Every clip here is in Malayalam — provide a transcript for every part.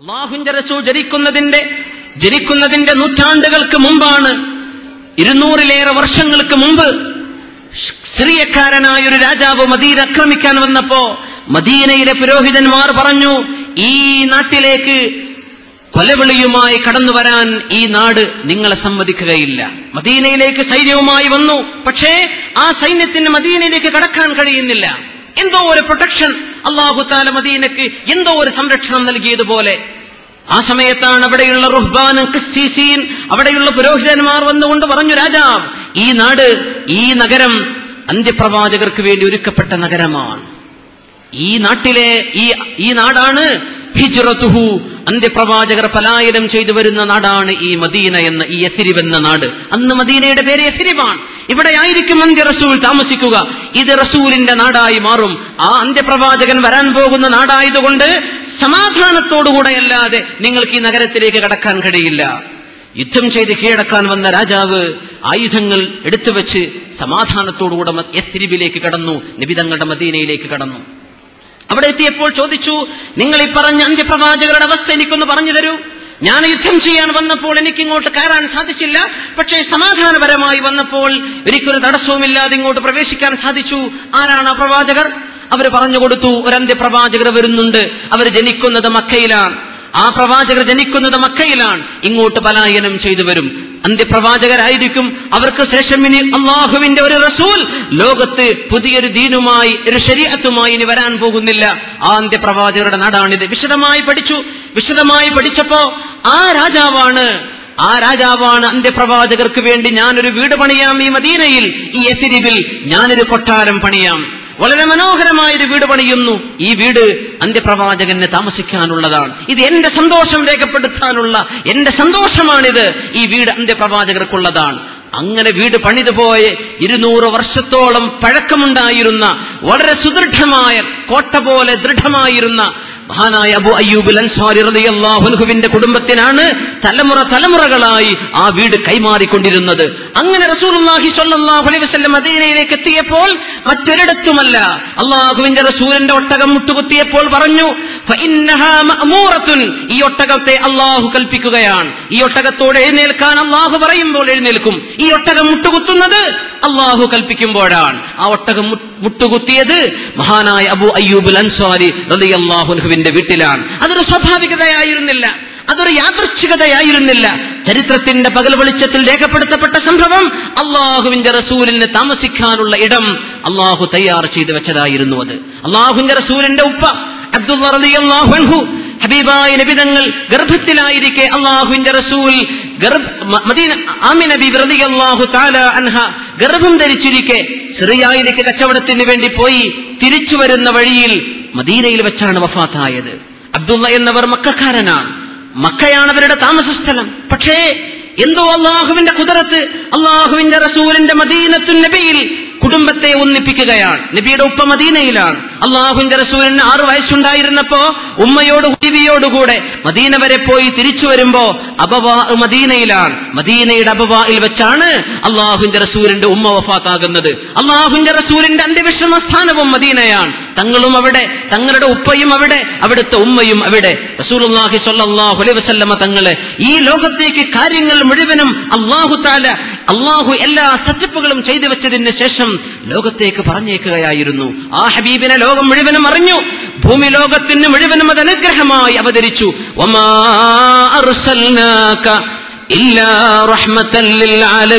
അള്ളാഹുവിന്റെ റസൂൽ ജനിക്കുന്നതിന്റെ ജനിക്കുന്നതിന്റെ നൂറ്റാണ്ടുകൾക്ക് മുമ്പാണ് ഇരുന്നൂറിലേറെ വർഷങ്ങൾക്ക് മുമ്പ് സിറിയക്കാരനായ ഒരു രാജാവ് മദീന ആക്രമിക്കാൻ വന്നപ്പോ മദീനയിലെ പുരോഹിതന്മാർ പറഞ്ഞു ഈ നാട്ടിലേക്ക് കൊലവിളിയുമായി കടന്നു വരാൻ ഈ നാട് നിങ്ങളെ സമ്മതിക്കുകയില്ല മദീനയിലേക്ക് സൈന്യവുമായി വന്നു പക്ഷേ ആ സൈന്യത്തിന് മദീനയിലേക്ക് കടക്കാൻ കഴിയുന്നില്ല എന്തോ ഒരു പ്രൊട്ടക്ഷൻ അള്ളാഹു താല മദീനക്ക് എന്തോ ഒരു സംരക്ഷണം നൽകിയതുപോലെ ആ സമയത്താണ് അവിടെയുള്ള റുഹ്ബാൻ ക്രിസ്തീസീൻ അവിടെയുള്ള പുരോഹിതന്മാർ വന്നുകൊണ്ട് പറഞ്ഞു രാജാവ് ഈ നാട് ഈ നഗരം അന്ത്യപ്രവാചകർക്ക് വേണ്ടി ഒരുക്കപ്പെട്ട നഗരമാണ് ഈ നാട്ടിലെ ഈ ഈ നാടാണ് ഹിജ്റത്തുഹു അന്ത്യപ്രവാചകർ പലായനം ചെയ്തു വരുന്ന നാടാണ് ഈ മദീന എന്ന ഈ യസിരിബ് എന്ന നാട് അന്ന് മദീനയുടെ പേര് യസിരിബാണ് ഇവിടെ ആയിരിക്കും അന്ത്യ റസൂൽ താമസിക്കുക ഇത് റസൂലിന്റെ നാടായി മാറും ആ അന്ത്യപ്രവാചകൻ വരാൻ പോകുന്ന നാടായതുകൊണ്ട് സമാധാനത്തോടുകൂടെ അല്ലാതെ നിങ്ങൾക്ക് ഈ നഗരത്തിലേക്ക് കടക്കാൻ കഴിയില്ല യുദ്ധം ചെയ്ത് കീഴടക്കാൻ വന്ന രാജാവ് ആയുധങ്ങൾ എടുത്തു വെച്ച് സമാധാനത്തോടുകൂടെ യസ്രിബിലേക്ക് കടന്നു നിബിതങ്ങളുടെ മദീനയിലേക്ക് കടന്നു അവിടെ എത്തിയപ്പോൾ ചോദിച്ചു നിങ്ങൾ ഈ പറഞ്ഞ അന്ത്യപ്രവാചകരുടെ അവസ്ഥ എനിക്കൊന്ന് പറഞ്ഞു തരൂ ഞാൻ യുദ്ധം ചെയ്യാൻ വന്നപ്പോൾ എനിക്ക് ഇങ്ങോട്ട് കയറാൻ സാധിച്ചില്ല പക്ഷേ സമാധാനപരമായി വന്നപ്പോൾ എനിക്കൊരു തടസ്സവുമില്ലാതെ ഇങ്ങോട്ട് പ്രവേശിക്കാൻ സാധിച്ചു ആരാണ് ആ പ്രവാചകർ അവർ പറഞ്ഞു കൊടുത്തു ഒരു അന്ത്യപ്രവാചകർ വരുന്നുണ്ട് അവർ ജനിക്കുന്നത് മക്കയിലാണ് ആ പ്രവാചകർ ജനിക്കുന്നത് മക്കയിലാണ് ഇങ്ങോട്ട് പലായനം ചെയ്തു വരും അന്ത്യപ്രവാചകരായിരിക്കും അവർക്ക് ശേഷം ഇനി അള്ളാഹുവിന്റെ ഒരു റസൂൽ ലോകത്ത് പുതിയൊരു ദീനുമായി ഒരു ശരീരത്തുമായി ഇനി വരാൻ പോകുന്നില്ല ആ അന്ത്യപ്രവാചകരുടെ നാടാണിത് വിശദമായി പഠിച്ചു വിശദമായി പഠിച്ചപ്പോ ആ രാജാവാണ് ആ രാജാവാണ് അന്ത്യപ്രവാചകർക്ക് വേണ്ടി ഞാനൊരു വീട് പണിയാം ഈ മദീനയിൽ ഈ എസിരിബിൽ ഞാനൊരു കൊട്ടാരം പണിയാം വളരെ മനോഹരമായ ഒരു വീട് പണിയുന്നു ഈ വീട് അന്ത്യപ്രവാചകന് താമസിക്കാനുള്ളതാണ് ഇത് എന്റെ സന്തോഷം രേഖപ്പെടുത്താനുള്ള എന്റെ സന്തോഷമാണിത് ഈ വീട് അന്ത്യപ്രവാചകർക്കുള്ളതാണ് അങ്ങനെ വീട് പണിതുപോയ ഇരുന്നൂറ് വർഷത്തോളം പഴക്കമുണ്ടായിരുന്ന വളരെ സുദൃഢമായ കോട്ട പോലെ ദൃഢമായിരുന്ന മഹാനായ അബു അയ്യൂബുൽ അൻസാരി റളിയല്ലാഹുവിന്റെ കുടുംബത്തിനാണ് തലമുറ തലമുറകളായി ആ വീട് കൈമാറിക്കൊണ്ടിരുന്നത് അങ്ങനെ റസൂലുള്ളാഹി സ്വല്ലല്ലാഹു അലൈഹി വസല്ലം മദീനയിലേക്ക് എത്തിയപ്പോൾ മറ്റൊരിടത്തുമല്ല അള്ളാഹുവിന്റെ റസൂലിന്റെ ഒട്ടകം മുട്ടുകുത്തിയപ്പോൾ പറഞ്ഞു ഫഇന്നഹാ മഅമൂറത്തുൻ ഈ ഒട്ടകത്തെ അള്ളാഹു കൽപ്പിക്കുകയാണ് ഈ ഒട്ടകത്തോട് എഴുന്നേൽക്കാൻ അള്ളാഹു പറയുമ്പോൾ എഴുന്നേൽക്കും ഈ ഒട്ടകം മുട്ടുകുത്തുന്നത് അള്ളാഹു കൽപ്പിക്കുമ്പോഴാണ് ആ ഒട്ടകം മുട്ടുകുത്തിയത് മഹാനായ അബു അയ്യൂബുൽ അൻസാരി റളിയല്ലാഹുവിന്റെ വീട്ടിലാണ് അതൊരു സ്വാഭാവികതയായിരുന്നില്ല അതൊരു യാദൃച്ഛികതയായിരുന്നില്ല ചരിത്രത്തിന്റെ പകൽ വെളിച്ചത്തിൽ രേഖപ്പെടുത്തപ്പെട്ട സംഭവം അള്ളാഹുവിന്റെ റസൂലിന് താമസിക്കാനുള്ള ഇടം അള്ളാഹു തയ്യാർ ചെയ്തു വെച്ചതായിരുന്നു അത് അള്ളാഹുവിന്റെ റസൂലിന്റെ ഉപ്പ അബ്ദുള്ള റളിയല്ലാഹു അൻഹു ഹബീബായ നബിതങ്ങൾ ഗർഭത്തിലായിരിക്കെ അള്ളാഹുവിന്റെ റസൂൽ മദീന ആമിന ബീബി റളിയല്ലാഹു തആല അൻഹ ഗർഭം ധരിച്ചിരിക്കെ സിറിയയിലേക്ക് കച്ചവടത്തിന് വേണ്ടി പോയി തിരിച്ചു വരുന്ന വഴിയിൽ മദീനയിൽ വെച്ചാണ് വഫാത്തായത് അബ്ദുള്ള എന്നവർ മക്കാരനാണ് മക്കയാണ് അവരുടെ താമസ സ്ഥലം പക്ഷേ എന്തോ അള്ളാഹുവിന്റെ കുതിരത്ത് അള്ളാഹുവിന്റെ റസൂലിന്റെ മദീനത്തു നബിയിൽ കുടുംബത്തെ ഒന്നിപ്പിക്കുകയാണ് നബിയുടെ ഉപ്പ മദീനയിലാണ് അള്ളാഹുവിന്റെ റസൂലിന് ആറു വയസ്സുണ്ടായിരുന്നപ്പോ ഉമ്മയോട് ടിവിയോടുകൂടെ മദീന വരെ പോയി തിരിച്ചു വരുമ്പോ അബവാ മദീനയിലാണ് മദീനയുടെ അബവായിൽ വെച്ചാണ് അള്ളാഹുവിന്റെ റസൂലിന്റെ ഉമ്മ വഫാത്താകുന്നത് അള്ളാഹുവിന്റെ റസൂലിന്റെ അന്ത്യവിശ്രമ സ്ഥാനവും മദീനയാണ് തങ്ങളും അവിടെ തങ്ങളുടെ ഉപ്പയും അവിടെ അവിടുത്തെ ഉമ്മയും അവിടെ റസൂലുള്ളാഹി സ്വല്ലല്ലാഹു അലൈഹി വസല്ലമ തങ്ങളെ ഈ ലോകത്തേക്ക് കാര്യങ്ങൾ മുഴുവനും അള്ളാഹു താല അള്ളാഹു എല്ലാ സെറ്റപ്പുകളും ചെയ്തു വെച്ചതിന് ശേഷം ലോകത്തേക്ക് പറഞ്ഞേക്കുകയായിരുന്നു ആ ഹബീബിനെ ലോകം മുഴുവനും അറിഞ്ഞു ഭൂമി ലോകത്തിന് മുഴുവനും അത് അനുഗ്രഹമായി അവതരിച്ചു വമാ അർസൽനാക ഇല്ലാ റഹ്മത്തൻ ലിൽ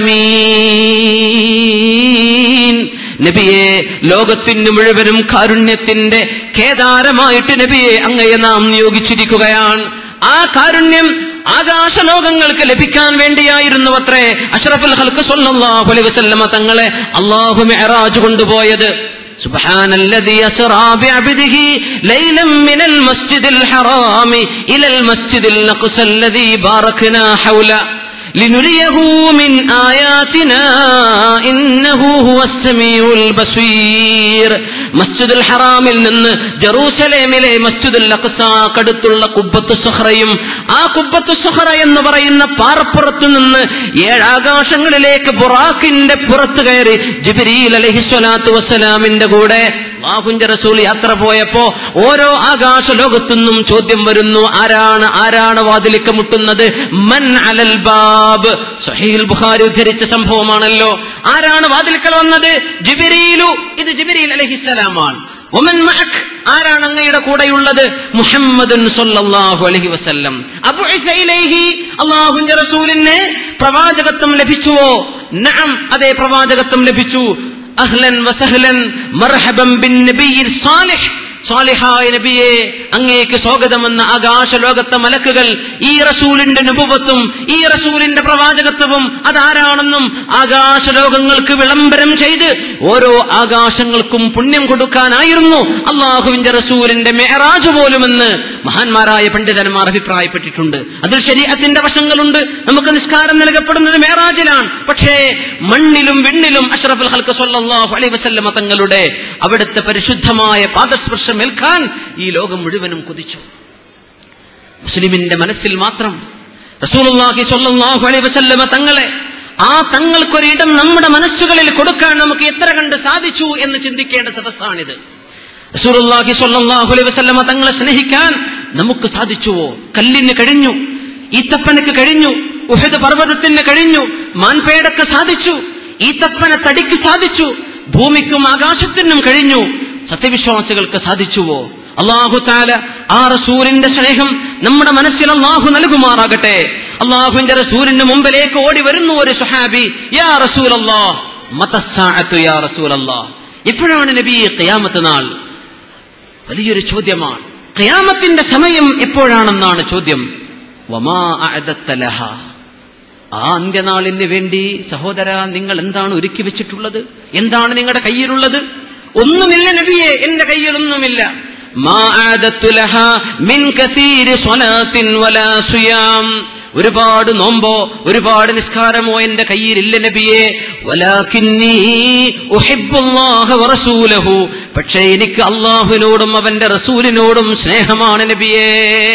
ആലമീൻ നബിയെ ലോകത്തിന് മുഴുവനും കാരുണ്യത്തിന്റെ കേദാരമായിട്ട് നബിയെ അങ്ങയെ നാം നിയോഗിച്ചിരിക്കുകയാണ് ആ കാരുണ്യം ആകാശലോകങ്ങൾക്ക് ലഭിക്കാൻ വേണ്ടിയായിരുന്നു അത്രേ അഷ്റഫുൽ ഹൽക്ക് സല്ലല്ലാഹു അലൈഹി വസല്ലമ തങ്ങളെ അള്ളാഹു മെഹറാജ് കൊണ്ടുപോയത് سبحان الذي أسرى بعبده ليلا من المسجد الحرام إلى المسجد الأقصى الذي باركنا حوله لنريه من آياتنا إنه هو السميع البصير മസ്ജിദുൽ ഹറാമിൽ നിന്ന് ജറൂസലേമിലെ മസ്ജിദുൽ അക്സാക്കടുത്തുള്ള കുബ്ബത്തു സുഹറയും ആ കുബ്ബത്തു സുഹറ എന്ന് പറയുന്ന പാറപ്പുറത്ത് നിന്ന് ഏഴാകാശങ്ങളിലേക്ക് ബുറാഖിന്റെ പുറത്ത് കയറി ജിബിരിൽ അലഹിസ്വലാത്തു വസ്സലാമിന്റെ കൂടെ അള്ളാഹുവിന്റെ റസൂൽ യാത്ര പോയപ്പോ ഓരോ ആകാശ ലോകത്തുനിന്നും ചോദ്യം വരുന്നു ആരാണ് ആരാണ് വാതിലിക്ക മുട്ടുന്നത് മൻ അലൽ ബാബ് സഹീൽ ബുഖാരി ഉദ്ധരിച്ച സംഭവമാണല്ലോ ആരാണ് വാതിൽക്കൽ വന്നത് ജിബിരിയിലു ഇത് ജിബിരിൽ അലഹിസലാമാണ് ഒമൻ മഹക് ആരാണ് അങ്ങയുടെ കൂടെയുള്ളത് മുഹമ്മദുൻ സല്ലല്ലാഹു അലൈഹി വസല്ലം അബുഇസ ഇലൈഹി അല്ലാഹുവിന്റെ റസൂലിന് പ്രവാചകത്വം ലഭിച്ചുവോ നഅം അതേ പ്രവാചകത്വം ലഭിച്ചു അഹ്ലൻ വസഹ്ലൻ മർഹബൻ ബിൻ നബിയിൽ സാലിഹ് സ്വാലിഹായ നബിയെ അങ്ങേക്ക് സ്വാഗതമെന്ന ആകാശ ലോകത്തെ മലക്കുകൾ ഈ റസൂലിന്റെ നുപുവത്വം ഈ റസൂലിന്റെ പ്രവാചകത്വവും അതാരാണെന്നും ആകാശ ലോകങ്ങൾക്ക് വിളംബരം ചെയ്ത് ഓരോ ആകാശങ്ങൾക്കും പുണ്യം കൊടുക്കാനായിരുന്നു അള്ളാഹുവിന്റെ റസൂലിന്റെ മെഹറാജ് പോലുമെന്ന് മഹാന്മാരായ പണ്ഡിതന്മാർ അഭിപ്രായപ്പെട്ടിട്ടുണ്ട് അതിൽ ശരീരത്തിന്റെ വശങ്ങളുണ്ട് നമുക്ക് നിസ്കാരം നൽകപ്പെടുന്നത് മേറാജിലാണ് പക്ഷേ മണ്ണിലും വിണ്ണിലും അഷ്റഫുൽ ഹൽക്ക് സല്ലല്ലാഹു അലൈഹി വസല്ലമ തങ്ങളുടെ അവിടുത്തെ പരിശുദ്ധമായ പാദസ്പർശം ഏൽക്കാൻ ഈ ലോകം മുഴുവനും കൊതിച്ചു മുസ്ലിമിന്റെ മനസ്സിൽ മാത്രം റസൂലുള്ളാഹി സ്വല്ലല്ലാഹു അലൈഹി വസല്ലമ തങ്ങളെ ആ തങ്ങൾക്കൊരിടം നമ്മുടെ മനസ്സുകളിൽ കൊടുക്കാൻ നമുക്ക് എത്ര കണ്ട് സാധിച്ചു എന്ന് ചിന്തിക്കേണ്ട സദസ്സാണിത് റസൂലുള്ളാഹി സ്വല്ലല്ലാഹു അലൈഹി വസല്ലമ തങ്ങളെ സ്നേഹിക്കാൻ നമുക്ക് സാധിച്ചുവോ കല്ലിന് കഴിഞ്ഞു ഈത്തപ്പനക്ക് കഴിഞ്ഞു ഉഹദ് പർവ്വതത്തിന് കഴിഞ്ഞു മാൻപേടക്ക് സാധിച്ചു ഈത്തപ്പന തടിക്ക് സാധിച്ചു ഭൂമിക്കും ആകാശത്തിനും കഴിഞ്ഞു സത്യവിശ്വാസികൾക്ക് സാധിച്ചുവോ അള്ളാഹു താല ആ റസൂലിന്റെ സ്നേഹം നമ്മുടെ മനസ്സിൽ അള്ളാഹു നൽകുമാറാകട്ടെ അള്ളാഹുവിന്റെ റസൂലിന്റെ മുമ്പിലേക്ക് ഓടി വരുന്നു ഒരു സുഹാബി യാ റസൂൽ അള്ളാഹ് യാ റസൂൽ അള്ളാഹ് എപ്പോഴാണ് നബി ഖിയാമത്ത് നാൾ വലിയൊരു ചോദ്യമാണ് ഖിയാമത്തിന്റെ സമയം എപ്പോഴാണെന്നാണ് ചോദ്യം വമാ അഅദത്ത ലഹ ആ അന്ത്യനാളിന് വേണ്ടി സഹോദര നിങ്ങൾ എന്താണ് ഒരുക്കി വെച്ചിട്ടുള്ളത് എന്താണ് നിങ്ങളുടെ കയ്യിലുള്ളത് ഒന്നുമില്ല നബിയെ എന്റെ കയ്യിലൊന്നുമില്ല മാ അഅദത്തു ലഹ മിൻ കസീരി സ്വലാത്തിൻ വലാ സുയാം ഒരുപാട് നോമ്പോ ഒരുപാട് നിസ്കാരമോ എന്റെ കയ്യിലില്ല നബിയെ വലാകിന്നീ ഉഹിബ്ബുല്ലാഹ വറസൂലഹു പക്ഷേ എനിക്ക് അള്ളാഹുവിനോടും അവന്റെ റസൂലിനോടും സ്നേഹമാണ് നബിയേ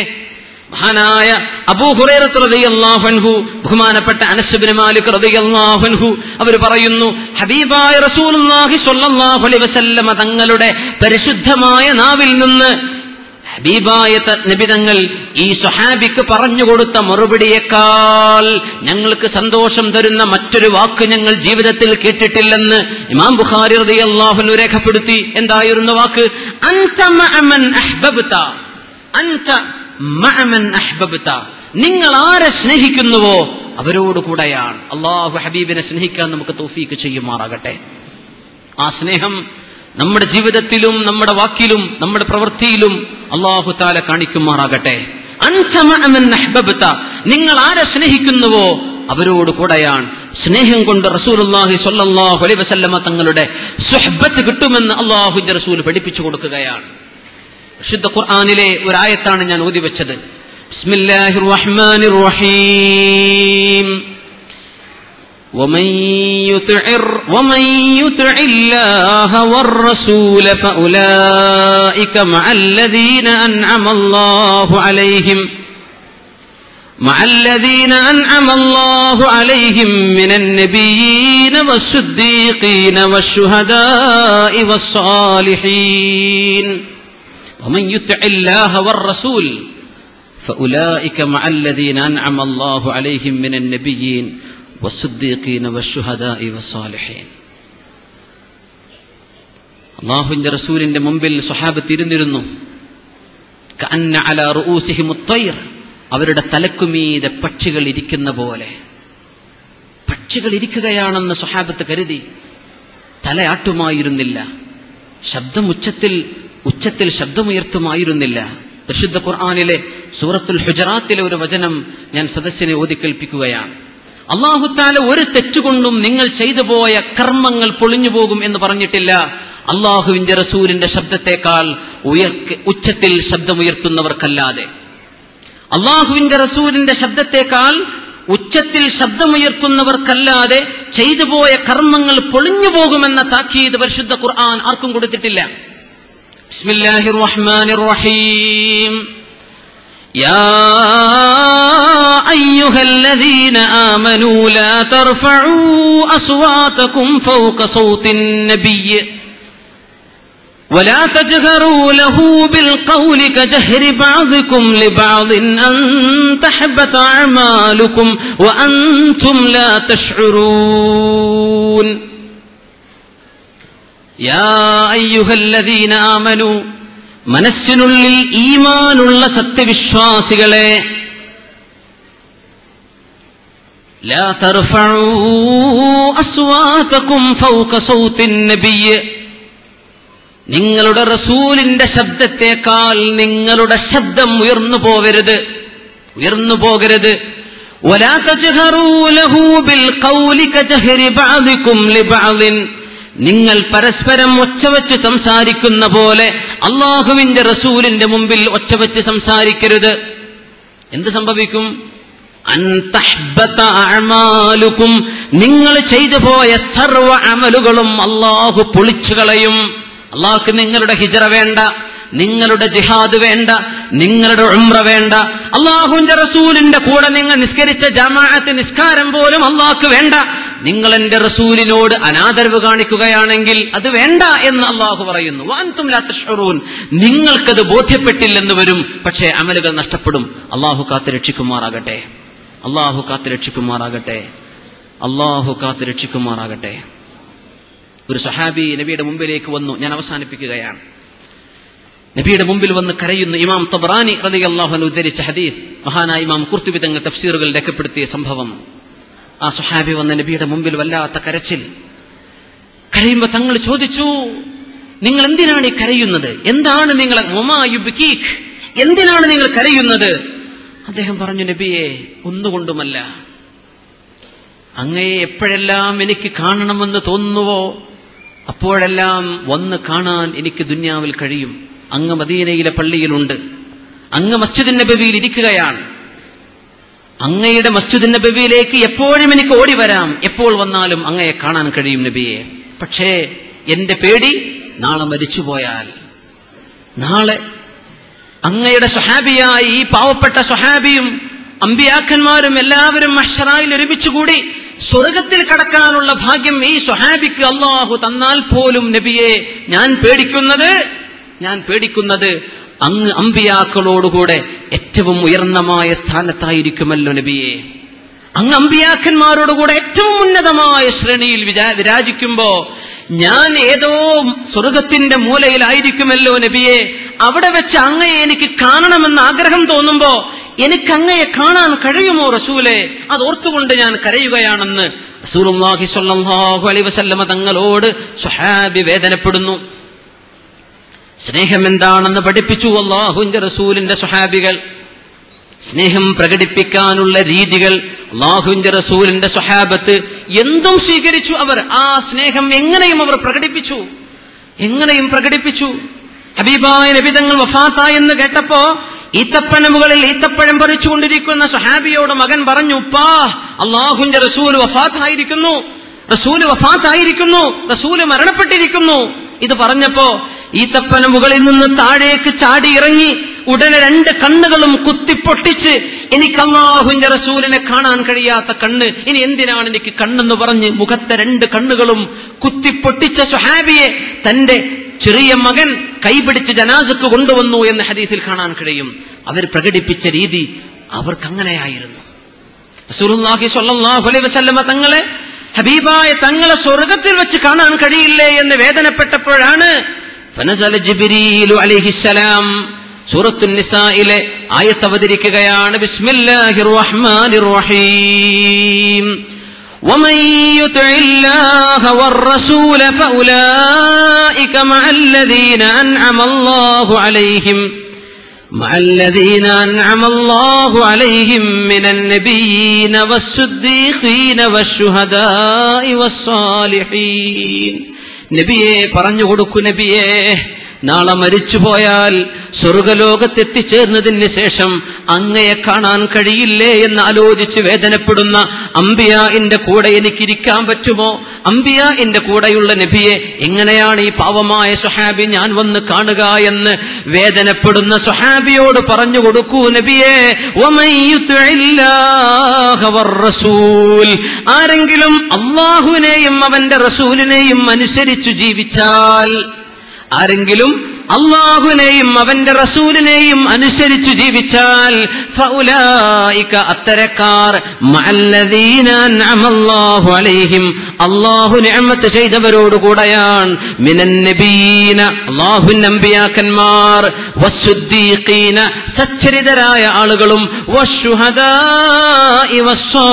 മഹാനായ അബൂഹുറൈറത്ത് റളിയല്ലാഹു അൻഹു ബഹുമാനപ്പെട്ട അനസ് ഇബ്നു മാലിക് റളിയല്ലാഹു അൻഹു അവർ പറയുന്നു ഹബീബായ റസൂലുള്ളാഹി സ്വല്ലല്ലാഹു അലൈഹി വസല്ലമ തങ്ങളുടെ പരിശുദ്ധമായ നാവിൽ നിന്ന് ഹബീബായ നബിതങ്ങൾ ഈ സ്വഹാബിക്ക് പറഞ്ഞു കൊടുത്ത മറുപടിയേക്കാൾ ഞങ്ങൾക്ക് സന്തോഷം തരുന്ന മറ്റൊരു വാക്ക് ഞങ്ങൾ ജീവിതത്തിൽ കേട്ടിട്ടില്ലെന്ന് ഇമാം ബുഖാരി റളിയല്ലാഹു രേഖപ്പെടുത്തി എന്തായിരുന്നു വാക്ക് അൻത മഅമൻ അഹ്ബബ്ത അൻത മഅമൻ അഹ്ബബ്ത നിങ്ങൾ ആരെ സ്നേഹിക്കുന്നുവോ അവരോട് കൂടെയാണ് അള്ളാഹു ഹബീബിനെ സ്നേഹിക്കാൻ നമുക്ക് തൗഫീക്ക് ചെയ്യുമാറാകട്ടെ ആ സ്നേഹം നമ്മുടെ ജീവിതത്തിലും നമ്മുടെ വാക്കിലും നമ്മുടെ പ്രവൃത്തിയിലും അള്ളാഹു താല കാണിക്കുമാറാകട്ടെ അഹ്ബബ്ത നിങ്ങൾ ആരെ സ്നേഹിക്കുന്നുവോ അവരോട് കൂടെയാണ് സ്നേഹം കൊണ്ട് റസൂലുള്ളാഹി സ്വല്ലല്ലാഹു അലൈഹി വസല്ലമ തങ്ങളുടെ സുഹബത്ത് കിട്ടുമെന്ന് അള്ളാഹുന്റെ റസൂൽ പഠിപ്പിച്ചു കൊടുക്കുകയാണ് വിശുദ്ധ ഖുർആനിലെ ഒരായത്താണ് ഞാൻ ഓതി വെച്ചത് ബിസ്മില്ലാഹിർ റഹ്മാനിർ റഹീം ومن يطع ومن يطع الله والرسول فأولئك مع الذين أنعم الله عليهم مع الذين أنعم الله عليهم من النبيين والصديقين والشهداء والصالحين ومن يطع الله والرسول فأولئك مع الذين أنعم الله عليهم من النبيين والصديقين والشهداء والصالحين അള്ളാഹുവിന്റെ റസൂലിന്റെ മുമ്പിൽ സ്വഹാബത്ത് ഇരുന്നിരുന്നു കഅന്ന അല റൂസിഹിം ഉത്തൈർ അവരുടെ തലക്കുമീതെ പക്ഷികൾ ഇരിക്കുന്ന പോലെ പക്ഷികൾ ഇരിക്കുകയാണെന്ന് സ്വഹാബത്ത് കരുതി തലയാട്ടുമായിരുന്നില്ല ശബ്ദം ഉച്ചത്തിൽ ഉച്ചത്തിൽ ശബ്ദമുയർത്തുമായിരുന്നില്ല പ്രസിദ്ധ ഖുർആാനിലെ സൂറത്തുൽ ഹുജറാത്തിലെ ഒരു വചനം ഞാൻ സദസ്സിനെ ഓതിക്കേൽപ്പിക്കുകയാണ് അള്ളാഹുത്താല ഒരു തെറ്റുകൊണ്ടും നിങ്ങൾ ചെയ്തു പോയ കർമ്മങ്ങൾ പൊളിഞ്ഞു പോകും എന്ന് പറഞ്ഞിട്ടില്ല അള്ളാഹുവിന്റെ റസൂലിന്റെ ശബ്ദത്തെക്കാൾ ഉയർ ഉച്ചത്തിൽ ശബ്ദമുയർത്തുന്നവർക്കല്ലാതെ അള്ളാഹുവിന്റെ റസൂലിന്റെ ശബ്ദത്തെക്കാൾ ഉച്ചത്തിൽ ശബ്ദമുയർത്തുന്നവർക്കല്ലാതെ ചെയ്തു പോയ കർമ്മങ്ങൾ പൊളിഞ്ഞു പോകുമെന്ന താക്കീത് പരിശുദ്ധ ഖുർആൻ ആർക്കും കൊടുത്തിട്ടില്ല ബിസ്മില്ലാഹിർ റഹ്മാനിർ റഹീം يا أيها الذين آمنوا لا ترفعوا أصواتكم فوق صوت النبي ولا تجهروا له بالقول كجهر بعضكم لبعض أن تحبط أعمالكم وأنتم لا تشعرون يا أيها الذين آمنوا മനസ്സിനുള്ളിൽ ഈമാനുള്ള സത്യവിശ്വാസികളെ لا ترفعوا أصواتكم فوق صوت النبي നിങ്ങളുടെ റസൂലിന്റെ ശബ്ദത്തേക്കാൾ നിങ്ങളുടെ ശബ്ദം ഉയർന്നു പോകരുത് ഉയർന്നു പോകരുത് ولا تجهروا له بالقول كجهر بعضكم لبعض നിങ്ങൾ പരസ്പരം ഒച്ചവച്ച് സംസാരിക്കുന്ന പോലെ അള്ളാഹുവിന്റെ റസൂലിന്റെ മുമ്പിൽ ഒച്ചവച്ച് സംസാരിക്കരുത് എന്ത് സംഭവിക്കും അൻതഹ്ബത അഅമാലുക്കും നിങ്ങൾ ചെയ്തു പോയ സർവ അമലുകളും അള്ളാഹു പൊളിച്ചു കളയും അള്ളാഹ്ക്ക് നിങ്ങളുടെ ഹിജറ വേണ്ട നിങ്ങളുടെ ജിഹാദ് വേണ്ട നിങ്ങളുടെ ഉംറ വേണ്ട അള്ളാഹുവിന്റെ റസൂലിന്റെ കൂടെ നിങ്ങൾ നിസ്കരിച്ച ജമാഅത്ത് നിസ്കാരം പോലും അള്ളാഹ്ക്ക് വേണ്ട നിങ്ങൾ എന്റെ റസൂലിനോട് അനാദരവ് കാണിക്കുകയാണെങ്കിൽ അത് വേണ്ട എന്ന് അള്ളാഹു പറയുന്നു വാൻതും ലാത്തഷറൂൻ നിങ്ങൾക്കത് ബോധ്യപ്പെട്ടില്ലെന്ന് വരും പക്ഷേ അമലുകൾ നഷ്ടപ്പെടും അള്ളാഹു കാത്ത് രക്ഷിക്കുമാറാകട്ടെ അള്ളാഹു കാത്ത് രക്ഷിക്കുമാറാകട്ടെ അള്ളാഹു കാത്ത് രക്ഷിക്കുമാറാകട്ടെ ഒരു സഹാബി നബിയുടെ മുമ്പിലേക്ക് വന്നു ഞാൻ അവസാനിപ്പിക്കുകയാണ് നബിയുടെ മുമ്പിൽ വന്ന് കരയുന്നു ഇമാം തബ്രാനി റലി അള്ളാഹുൻ ഉദ്ധരിച്ച ഹദീസ് മഹാനായ ഇമാം കുർത്തുബി തങ്ങൾ തഫ്സീറുകൾ രേഖപ്പെടുത്തിയ സംഭവം ആ സുഹാബി വന്ന നബിയുടെ മുമ്പിൽ വല്ലാത്ത കരച്ചിൽ കരയുമ്പോ തങ്ങൾ ചോദിച്ചു നിങ്ങൾ എന്തിനാണ് ഈ കരയുന്നത് എന്താണ് നിങ്ങൾ മൊമായുബിക്കീഖ് എന്തിനാണ് നിങ്ങൾ കരയുന്നത് അദ്ദേഹം പറഞ്ഞു നബിയെ ഒന്നുകൊണ്ടുമല്ല അങ്ങയെ എപ്പോഴെല്ലാം എനിക്ക് കാണണമെന്ന് തോന്നുന്നുവോ അപ്പോഴെല്ലാം വന്ന് കാണാൻ എനിക്ക് ദുന്യാവിൽ കഴിയും അങ്ങ് മദീനയിലെ പള്ളിയിലുണ്ട് അങ്ങ് മസ്ജിദ് നബവിയിൽ ഇരിക്കുകയാണ് അങ്ങയുടെ മസ്ജിദ് നബവിയിലേക്ക് എപ്പോഴും എനിക്ക് ഓടി വരാം എപ്പോൾ വന്നാലും അങ്ങയെ കാണാൻ കഴിയും നബിയെ പക്ഷേ എന്റെ പേടി നാളെ മരിച്ചുപോയാൽ നാളെ അങ്ങയുടെ സ്വഹാബിയായി ഈ പാവപ്പെട്ട സ്വഹാബിയും അമ്പിയാക്കന്മാരും എല്ലാവരും മഷറായിൽ ഒരുമിച്ചുകൂടി സ്വർഗത്തിൽ കടക്കാനുള്ള ഭാഗ്യം ഈ സ്വഹാബിക്ക് അള്ളാഹു തന്നാൽ പോലും നബിയെ ഞാൻ പേടിക്കുന്നത് ഞാൻ പേടിക്കുന്നത് അങ്ങ് അമ്പിയാക്കളോടുകൂടെ ഏറ്റവും ഉയർന്നമായ സ്ഥാനത്തായിരിക്കുമല്ലോ നബിയെ അങ്ങ് അമ്പിയാക്കന്മാരോടുകൂടെ ഏറ്റവും ഉന്നതമായ ശ്രേണിയിൽ വിരാ- വിരാജിക്കുമ്പോ ഞാൻ ഏതോ സ്വർഗത്തിന്റെ മൂലയിലായിരിക്കുമല്ലോ നബിയെ അവിടെ വെച്ച് അങ്ങയെ എനിക്ക് കാണണമെന്ന് ആഗ്രഹം തോന്നുമ്പോ എനിക്ക് അങ്ങയെ കാണാൻ കഴിയുമോ റസൂലെ അത് ഓർത്തുകൊണ്ട് ഞാൻ കരയുകയാണെന്ന് റസൂലുള്ളാഹി സ്വല്ലല്ലാഹു അലൈഹി വസല്ലമ തങ്ങളോട് സ്വഹാബി വേദനപ്പെടുന്നു സ്നേഹം എന്താണെന്ന് പഠിപ്പിച്ചു അള്ളാഹുവിന്റെ റസൂലിന്റെ സ്വഹാബികൾ സ്നേഹം പ്രകടിപ്പിക്കാനുള്ള രീതികൾ അള്ളാഹുവിന്റെ റസൂലിന്റെ സ്വഹാബത്ത് എന്തും സ്വീകരിച്ചു അവർ ആ സ്നേഹം എങ്ങനെയും അവർ പ്രകടിപ്പിച്ചു എങ്ങനെയും പ്രകടിപ്പിച്ചു ഹബീബായ നബിതങ്ങൾ വഫാത്തായെന്ന് കേട്ടപ്പോ ഈത്തപ്പഴമുകളിൽ ഈത്തപ്പഴം പറിച്ചുകൊണ്ടിരിക്കുന്ന സ്വഹാബിയോട് മകൻ പറഞ്ഞു ഉപ്പാ അള്ളാഹുവിന്റെ റസൂൽ വഫാത്തായിരിക്കുന്നു റസൂല് വഫാത്തായിരിക്കുന്നു റസൂല് മരണപ്പെട്ടിരിക്കുന്നു ഇത് പറഞ്ഞപ്പോ ഈത്തപ്പന മുകളിൽ നിന്ന് താഴേക്ക് ചാടി ഇറങ്ങി ഉടനെ രണ്ട് കണ്ണുകളും കുത്തിപ്പൊട്ടിച്ച് എനിക്ക് അള്ളാഹുവിന്റെ റസൂലിനെ കാണാൻ കഴിയാത്ത കണ്ണ് ഇനി എന്തിനാണ് എനിക്ക് കണ്ണെന്ന് പറഞ്ഞ് മുഖത്തെ രണ്ട് കണ്ണുകളും കുത്തിപ്പൊട്ടിച്ച സുഹാബിയെ തന്റെ ചെറിയ മകൻ കൈപിടിച്ച് ജനാസക്ക് കൊണ്ടുവന്നു എന്ന് ഹദീസിൽ കാണാൻ കഴിയും അവർ പ്രകടിപ്പിച്ച രീതി അവർക്ക് അങ്ങനെയായിരുന്നു റസൂലുള്ളാഹി സ്വല്ലല്ലാഹു അലൈഹി വസല്ലമ തങ്ങളെ ഹബീബായ തങ്ങളെ സ്വർഗത്തിൽ വെച്ച് കാണാൻ കഴിയില്ലേ എന്ന് വേദനപ്പെട്ടപ്പോഴാണ് ഫനസല ജിബ്രീലു അലൈഹിസ്സലാം സൂറത്തു നിസായിലെ ആയത്ത് അവതരിക്കുകയാണ് ബിസ്മില്ലാഹിർ റഹ്മാനിർ റഹീം ومن يطع الله والرسول فأولئك مع الذين أنعم الله عليهم مع الذين أنعم الله عليهم من النبيين والصديقين والشهداء والصالحين നബിയെ പറഞ്ഞു കൊടുക്കൂ നബിയെ നാളെ മരിച്ചുപോയാൽ സ്വർഗലോകത്തെത്തിച്ചേർന്നതിന് ശേഷം അങ്ങയെ കാണാൻ കഴിയില്ലേ എന്ന് ആലോചിച്ച് വേദനപ്പെടുന്ന അംബിയാന്റെ കൂടെ എനിക്കിരിക്കാൻ പറ്റുമോ അംബിയാന്റെ കൂടെയുള്ള നബിയെ എങ്ങനെയാണ് ഈ പാവമായ സുഹാബി ഞാൻ വന്ന് കാണുക എന്ന് വേദനപ്പെടുന്ന സുഹാബിയോട് പറഞ്ഞു കൊടുക്കൂ നബിയെ وَمَن يُطِعِ اللَّهَ وَالرَّسُولَ ആരെങ്കിലും അള്ളാഹുവിനെയും അവന്റെ റസൂലിനെയും അനുസരിച്ചു ജീവിച്ചാൽ ആരെങ്കിലും അള്ളാഹുവിനെയും അവന്റെ റസൂലിനെയും അനുസരിച്ചു ജീവിച്ചാൽ ഫൗലായിക അത്തരക്കാർ മഅല്ലദീന അൻഅമല്ലാഹു അലൈഹിം അള്ളാഹു നിഅമത്ത് ചെയ്തവരോട് കൂടെയാണ് മിനൻ നബീന അള്ളാഹുവിൻ അമ്പിയാക്കന്മാർ വസ്സുദ്ദീഖീന സച്ചരിതരായ ആളുകളും വശുഹദാഇ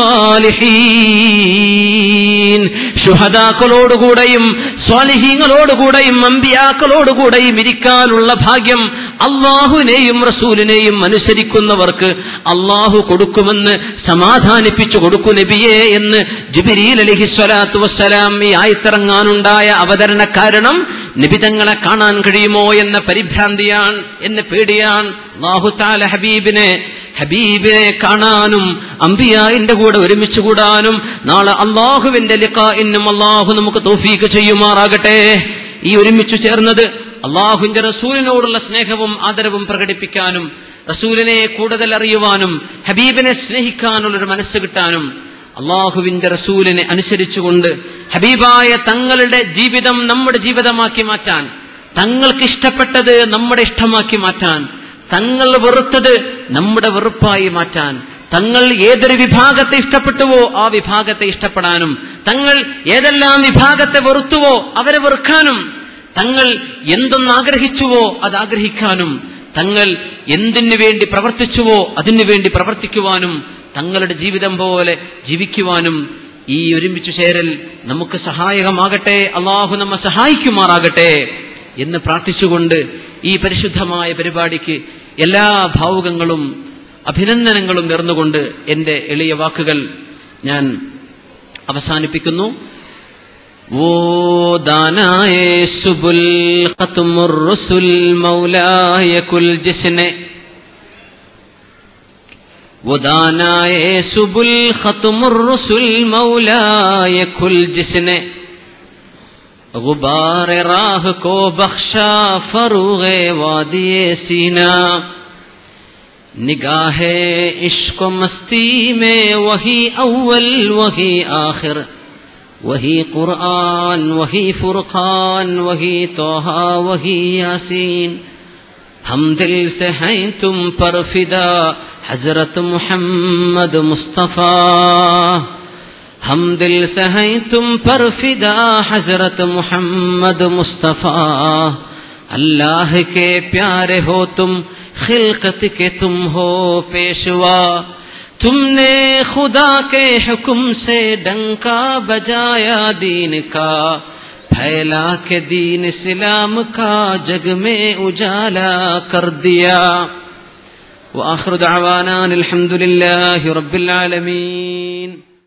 വസ്സാലിഹീൻ ശുഹദാക്കളോടുകൂടെയും സ്വാലിഹീങ്ങളോടുകൂടെയും അമ്പിയാക്കളോടുകൂടെയും ഇരിക്കാനുള്ള ഭാഗ്യം അള്ളാഹുവിനെയും റസൂലിനെയും അനുസരിക്കുന്നവർക്ക് അള്ളാഹു കൊടുക്കുമെന്ന് സമാധാനിപ്പിച്ചു കൊടുക്കു നബിയെ എന്ന് ജിബിരിൽ അലഹി സ്വലാത്തു വസ്സലാം ഈ ആയിത്തിറങ്ങാനുണ്ടായ അവതരണ കാരണം നിബിതങ്ങളെ കാണാൻ കഴിയുമോ എന്ന പരിഭ്രാന്തിയാണ് എന്ന പേടിയാണ് അള്ളാഹു താല ഹബീബിനെ ഹബീബിനെ കാണാനും അമ്പിയായിന്റെ കൂടെ ഒരുമിച്ച് കൂടാനും നാളെ അള്ളാഹുവിന്റെ ലിഖാഇന്നും അള്ളാഹു നമുക്ക് തൗഫീക്ക് ചെയ്യുമാറാകട്ടെ ഈ ഒരുമിച്ച് ചേർന്നത് അള്ളാഹുവിന്റെ റസൂലിനോടുള്ള സ്നേഹവും ആദരവും പ്രകടിപ്പിക്കാനും റസൂലിനെ കൂടുതൽ അറിയുവാനും ഹബീബിനെ സ്നേഹിക്കാനുള്ളൊരു മനസ്സ് കിട്ടാനും അള്ളാഹുവിന്റെ റസൂലിനെ അനുസരിച്ചുകൊണ്ട് ഹബീബായ തങ്ങളുടെ ജീവിതം നമ്മുടെ ജീവിതമാക്കി മാറ്റാൻ തങ്ങൾക്ക് ഇഷ്ടപ്പെട്ടത് നമ്മുടെ ഇഷ്ടമാക്കി മാറ്റാൻ തങ്ങൾ വെറുത്തത് നമ്മുടെ വെറുപ്പായി മാറ്റാൻ തങ്ങൾ ഏതൊരു വിഭാഗത്തെ ഇഷ്ടപ്പെട്ടുവോ ആ വിഭാഗത്തെ ഇഷ്ടപ്പെടാനും തങ്ങൾ ഏതെല്ലാം വിഭാഗത്തെ വെറുത്തുവോ അവരെ വെറുക്കാനും തങ്ങൾ എന്തൊന്ന് ആഗ്രഹിച്ചുവോ അത് ആഗ്രഹിക്കാനും തങ്ങൾ എന്തിനു വേണ്ടി പ്രവർത്തിച്ചുവോ അതിനു വേണ്ടി പ്രവർത്തിക്കുവാനും തങ്ങളുടെ ജീവിതം പോലെ ജീവിക്കുവാനും ഈ ഒരുമിച്ച് ചേരൽ നമുക്ക് സഹായകമാകട്ടെ അള്ളാഹു നമ്മെ സഹായിക്കുമാറാകട്ടെ എന്ന് പ്രാർത്ഥിച്ചുകൊണ്ട് ഈ പരിശുദ്ധമായ പരിപാടിക്ക് എല്ലാ ഭാവുകങ്ങളും അഭിനന്ദനങ്ങളും നേർന്നുകൊണ്ട് എന്റെ എളിയ വാക്കുകൾ ഞാൻ അവസാനിപ്പിക്കുന്നു वो दानाए सुबुल खत्मुर रसुल मौलाए कुल जिसने वो दानाए सुबुल खत्मुर रसुल मौलाए कुल जिसने गुबार राह को बख्शा फरूगे वादिए सीना निगाह इश्क मस्ती में वही अव्वल वही आखिर वही कुरान वही फुरखान वही तोहा वही यासीन हम दिल से हैं तुम पर फिदा हजरत मोहम्मद मुस्तफ़ा हम दिल से हैं तुम पर फिदा हजरत मोहम्मद मुस्तफ़ा अल्लाह के प्यारे हो तुम खिलकत के तुम हो पेशवा तुमने खुदा के हुक्म से डंका बजाया दीन का फैला के दीन इस्लाम का जग में उजाला कर दिया वाखिर दअवाना अल्हम्दुलिल्लाहि रब्बिल आलमीन